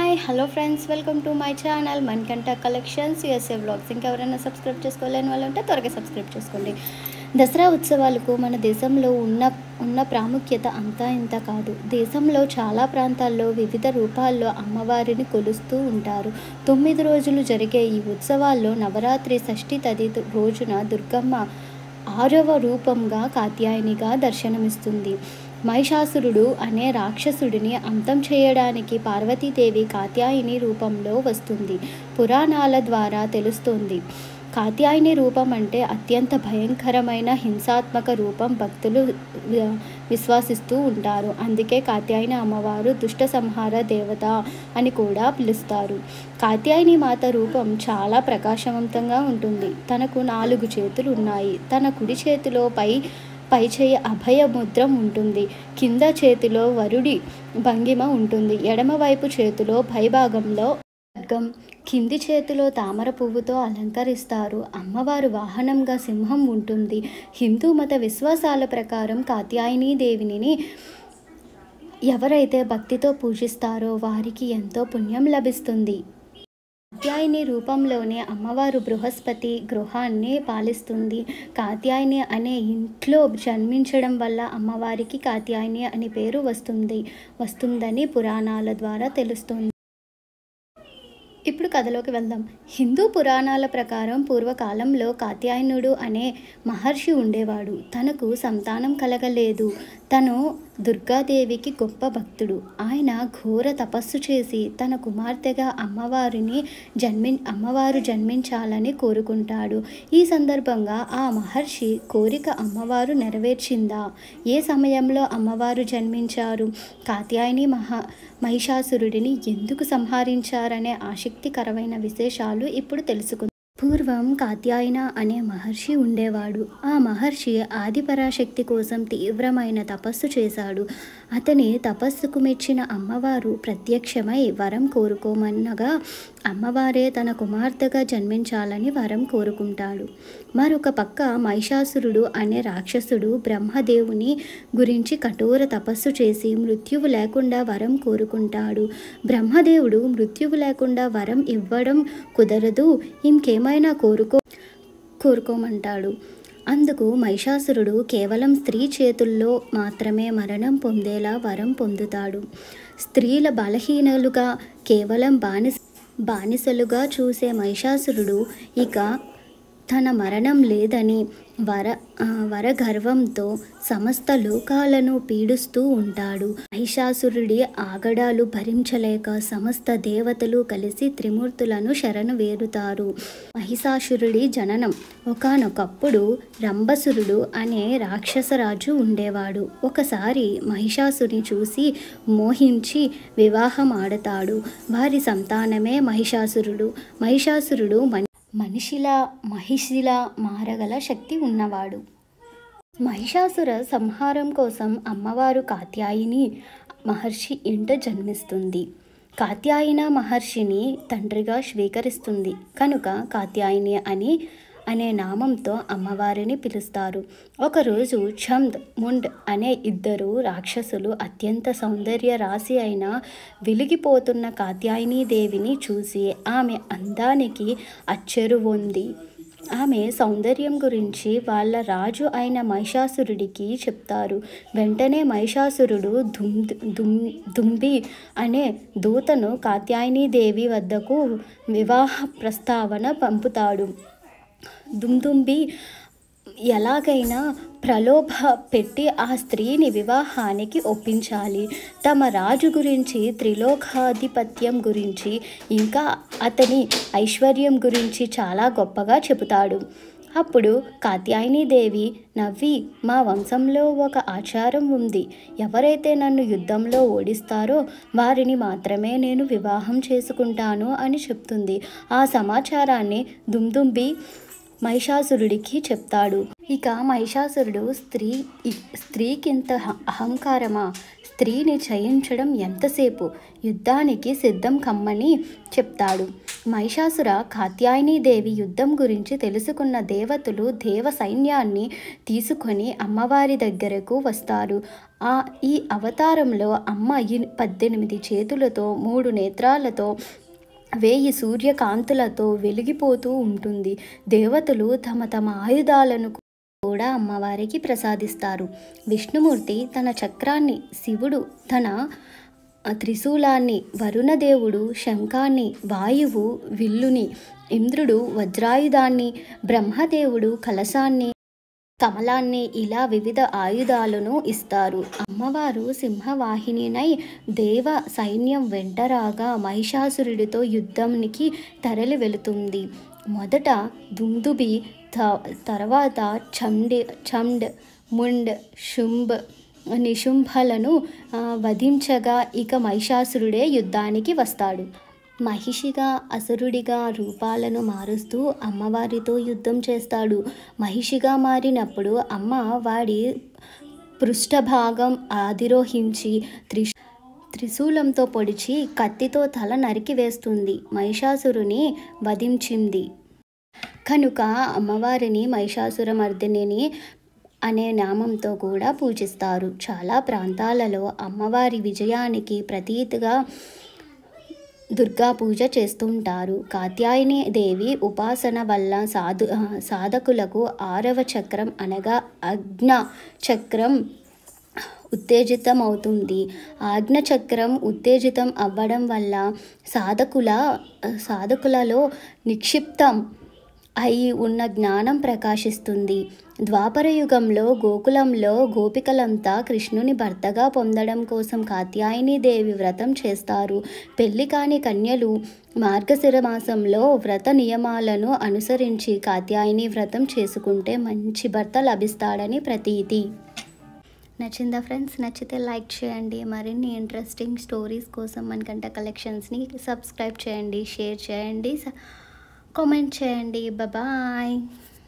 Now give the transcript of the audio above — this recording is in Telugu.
hi hello friends welcome to my channel Manikanta Collections USA blogs ఇంకెవరైనా సబ్స్క్రైబ్ చేసుకోలేని వాళ్ళు ఉంటే త్వరగా సబ్స్క్రైబ్ చేసుకోండి దసరా ఉత్సవాలకు మన దేశంలో ఉన్న ఉన్న ప్రాముఖ్యత అంతా ఇంత కాదు దేశంలో చాలా ప్రాంతాల్లో వివిధ రూపాల్లో అమ్మవారిని కొలుస్తూ ఉంటారు తొమ్మిది రోజులు జరిగే ఈ ఉత్సవాల్లో నవరాత్రి షష్ఠి తది రోజున దుర్గమ్మ ఆరవ రూపంగా కాత్యాయనిగా దర్శనమిస్తుంది మహిషాసురుడు అనే రాక్షసుడిని అంతం చేయడానికి పార్వతీదేవి కాత్యాయని రూపంలో వస్తుంది పురాణాల ద్వారా తెలుస్తుంది కాత్యాయని రూపం అంటే అత్యంత భయంకరమైన హింసాత్మక రూపం భక్తులు వి- విశ్వసిస్తూ ఉంటారు అందుకే కాత్యాయని అమ్మవారు దుష్ట సంహార దేవత అని కూడా పిలుస్తారు కాత్యాయని మాత రూపం చాలా ప్రకాశవంతంగా ఉంటుంది తనకు నాలుగు చేతులు ఉన్నాయి తన కుడి చేతిలో పై పై చేయి అభయ ముద్రం ఉంటుంది కింద చేతిలో వరుడి భంగిమ ఉంటుంది ఎడమవైపు చేతిలో పైభాగంలో ఖడ్గం కింది చేతిలో తామర పువ్వుతో అలంకరిస్తారు అమ్మవారు వాహనంగా సింహం ఉంటుంది హిందూ మత విశ్వాసాల ప్రకారం కాత్యాయని దేవిని ఎవరైతే భక్తితో పూజిస్తారో వారికి ఎంతో పుణ్యం లభిస్తుంది కాత్యాయని రూపంలోనే అమ్మవారు బృహస్పతి గృహాన్ని పాలిస్తుంది కాత్యాయని అనే ఇంట్లో జన్మించడం వల్ల అమ్మవారికి కాత్యాయని అనే పేరు వస్తుంది వస్తుందని పురాణాల ద్వారా తెలుస్తుంది ఇప్పుడు కథలోకి వెళ్దాం హిందూ పురాణాల ప్రకారం పూర్వకాలంలో కాత్యాయనుడు అనే మహర్షి ఉండేవాడు తనకు సంతానం కలగలేదు తను దుర్గాదేవికి గొప్ప భక్తుడు ఆయన ఘోర తపస్సు చేసి తన కుమార్తెగా అమ్మవారిని జన్మి అమ్మవారు జన్మించాలని కోరుకుంటాడు ఈ సందర్భంగా ఆ మహర్షి కోరిక అమ్మవారు నెరవేర్చిందా ఏ సమయంలో అమ్మవారు జన్మించారు కాత్యాయని మహా మహిషాసురుడిని ఎందుకు సంహరించారనే ఆసక్తికరమైన విశేషాలు ఇప్పుడు తెలుసుకుందాం పూర్వం కాత్యాయన అనే మహర్షి ఉండేవాడు ఆ మహర్షి ఆదిపరాశక్తి కోసం తీవ్రమైన తపస్సు చేశాడు అతని తపస్సుకు మెచ్చిన అమ్మవారు ప్రత్యక్షమై వరం కోరుకోమన్నగా అమ్మవారే తన కుమార్తెగా జన్మించాలని వరం కోరుకుంటాడు మరొక పక్క మహిషాసురుడు అనే రాక్షసుడు బ్రహ్మదేవుని గురించి కఠోర తపస్సు చేసి మృత్యువు లేకుండా వరం కోరుకుంటాడు బ్రహ్మదేవుడు మృత్యువు లేకుండా వరం ఇవ్వడం కుదరదు ఇంకేమైనా కోరుకో కోరుకోమంటాడు అందుకు మహిషాసురుడు కేవలం స్త్రీ చేతుల్లో మాత్రమే మరణం పొందేలా వరం పొందుతాడు స్త్రీల బలహీనలుగా కేవలం బానిస బానిసలుగా చూసే మహిషాసురుడు ఇక తన మరణం లేదని వర ఆ, వరగర్వంతో సమస్త లోకాలను పీడిస్తూ ఉంటాడు మహిషాసురుడి ఆగడాలు భరించలేక సమస్త దేవతలు కలిసి త్రిమూర్తులను శరణు వేరుతారు మహిషాసురుడి జననం ఒకానొకప్పుడు రంభసురుడు అనే రాక్షసరాజు ఉండేవాడు ఒకసారి మహిషాసుని చూసి మోహించి వివాహం ఆడతాడు వారి సంతానమే మహిషాసురుడు మహిషాసురుడు మని మనిషిలా మహిషిలా మారగల శక్తి ఉన్నవాడు మహిషాసుర సంహారం కోసం అమ్మవారు కాత్యాయిని మహర్షి ఇంట జన్మిస్తుంది కాత్యాయన మహర్షిని తండ్రిగా స్వీకరిస్తుంది కనుక కాత్యాయని అని అనే నామంతో అమ్మవారిని పిలుస్తారు ఒకరోజు ఛంద్ ముండ్ అనే ఇద్దరు రాక్షసులు అత్యంత సౌందర్య రాశి అయిన వెలిగిపోతున్న కాత్యాయని దేవిని చూసి ఆమె అందానికి అచ్చెరువొంది ఆమె సౌందర్యం గురించి వాళ్ళ రాజు అయిన మహిషాసురుడికి చెప్తారు వెంటనే మహిషాసురుడు దుమ్ దుమ్ దుంబి అనే దూతను కాత్యాయని దేవి వద్దకు వివాహ ప్రస్తావన పంపుతాడు దుమ్దుంబి ఎలాగైనా ప్రలోభ పెట్టి ఆ స్త్రీని వివాహానికి ఒప్పించాలి తమ రాజు గురించి త్రిలోకాధిపత్యం గురించి ఇంకా అతని ఐశ్వర్యం గురించి చాలా గొప్పగా చెబుతాడు అప్పుడు కాత్యాయని దేవి నవ్వి మా వంశంలో ఒక ఆచారం ఉంది ఎవరైతే నన్ను యుద్ధంలో ఓడిస్తారో వారిని మాత్రమే నేను వివాహం చేసుకుంటాను అని చెప్తుంది ఆ సమాచారాన్ని దుమ్దుంబి మహిషాసురుడికి చెప్తాడు ఇక మహిషాసురుడు స్త్రీ స్త్రీకింత అహ- అహంకారమా స్త్రీని జయించడం ఎంతసేపు యుద్ధానికి సిద్ధం కమ్మని చెప్తాడు మహిషాసుర కాత్యాయనీదేవి యుద్ధం గురించి తెలుసుకున్న దేవతలు దేవ సైన్యాన్ని తీసుకొని అమ్మవారి దగ్గరకు వస్తారు ఆ ఈ అవతారంలో అమ్మ ఈ పద్దెనిమిది చేతులతో మూడు నేత్రాలతో వేయి సూర్యకాంతులతో వెలిగిపోతూ ఉంటుంది దేవతలు తమ తమ ఆయుధాలను కూడా అమ్మవారికి ప్రసాదిస్తారు విష్ణుమూర్తి తన చక్రాన్ని శివుడు తన త్రిశూలాన్ని వరుణదేవుడు శంఖాన్ని వాయువు విల్లుని ఇంద్రుడు వజ్రాయుధాన్ని బ్రహ్మదేవుడు కలశాన్ని కమలాన్ని ఇలా వివిధ ఆయుధాలను ఇస్తారు అమ్మవారు సింహవాహినినై దేవ సైన్యం వెంటరాగా మహిషాసురుడితో యుద్ధానికి తరలి వెళుతుంది మొదట దుందుబి త తర్వాత చండి చండ్ ముండ్ శుంభ్ నిశుంభలను ఆ, వధించగా ఇక మహిషాసురుడే యుద్ధానికి వస్తాడు మహిషిగా అసురుడిగా రూపాలను మారుస్తూ అమ్మవారితో యుద్ధం చేస్తాడు మహిషిగా మారినప్పుడు అమ్మ వాడి పృష్ఠభాగం ఆధిరోహించి త్రి త్రిశూలంతో పొడిచి కత్తితో తల నరికి వేస్తుంది మహిషాసురుని వధించింది కనుక అమ్మవారిని మహిషాసురమర్దిని అనే నామంతో కూడా పూజిస్తారు చాలా ప్రాంతాలలో అమ్మవారి విజయానికి ప్రతీతిగా దుర్గా పూజ చేస్తుంటారు కాత్యాయని దేవి ఉపాసన వల్ల సాధు ఆ, సాధకులకు ఆరవ చక్రం అనగా అగ్న చక్రం ఉత్తేజితమవుతుంది ఆజ్ఞ చక్రం ఉత్తేజితం అవ్వడం వల్ల సాధకుల సాధకులలో నిక్షిప్తం అయి ఉన్న జ్ఞానం ప్రకాశిస్తుంది ద్వాపర యుగంలో గోకులంలో గోపికలంతా కృష్ణుని భర్తగా పొందడం కోసం కాత్యాయని దేవి వ్రతం చేస్తారు పెళ్లి కాని కన్యలు మార్గశిర మాసంలో వ్రత నియమాలను అనుసరించి కాత్యాయని వ్రతం చేసుకుంటే మంచి భర్త లభిస్తాడని ప్రతీతి నచ్చిందా ఫ్రెండ్స్ నచ్చితే లైక్ చేయండి మరిన్ని ఇంట్రెస్టింగ్ స్టోరీస్ కోసం మనకంట కలెక్షన్స్ని సబ్స్క్రైబ్ చేయండి షేర్ చేయండి కామెంట్ చేయండి బాయ్